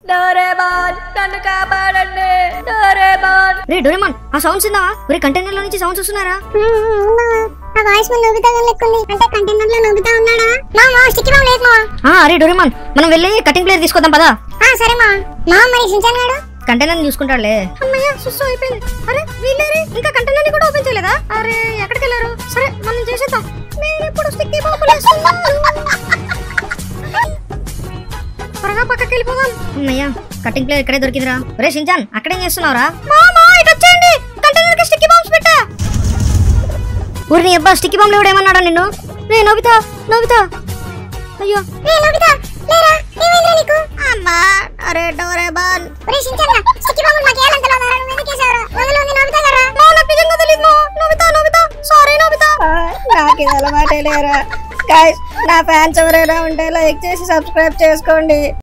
Doraemon నన్ను కాపాడండి Doraemon రే డోరేమాన్ ఆ సౌండ్స్ విన్నావా ఒరే కంటైనర్ లో నుంచి సౌండ్స్ వస్తున్నారా ఆ వాయిస్ మన నోబితా గాని లెక్కుంది అంటే కంటైనర్ లో నోబితా ఉన్నాడా మా మా స్టిక్కీ బాంబు లేదు మా ఆ అరే డోరేమాన్ మనం వెళ్ళి కటింగ్ ప్లేయర్ తీసుకొద్దాం పదా ఆ సరే మా మా మరి షించాన్ గాడు కంటైనర్ చూసుకుంటాడులే అమ్మయ్య సుస్సు అయిపోయింది అరే వీళ్ళేరే ఇంకా కంటైనర్ కూడా ఓపెన్ చేయలేదా అరే ఎక్కడికి వెళ్ళారు సరే మనం చేసేద్దాం నేను ఇప్పుడు స్టిక్కీ బాంబులు వేస్తున్నాను. త్వరగా పక్కకి వెళ్ళిపోదాం అమ్మయ్యా కటింగ్ ప్లేయర్ ఇక్కడే దొరికిందిరా ఒరే షించాన్ అక్కడేం చేస్తున్నావురా మామా ఇటు వచ్చేయండి కంటైనర్ కి స్టిక్కీ బాంబ్స్ పెట్టా ఊరిని అబ్బా స్టిక్కీ బాంబులు ఎవడేమన్నాడా నిన్ను రే నోబితా నోబితా అయ్యో రే నోబితా లేరా ఏమైందిరా నీకు అమ్మా అరే డోరేమాన్ ఒరే షించాన్ గా స్టిక్కీ బాంబు మాకు ఏలంతలో ఉన్నారు నువ్వు ఎందుకు వేసావురా వదలు ఉంది నోబితా గారా మా నాకు నిజంగా తెలియదు మా నోబితా నోబితా సారీ నోబితా నాకు ఇది అలవాటే లేరా గైస్ నా ఫ్యాన్స్ ఎవరైనా ఉంటే లైక్ చేసి సబ్స్క్రైబ్ చేసుకోండి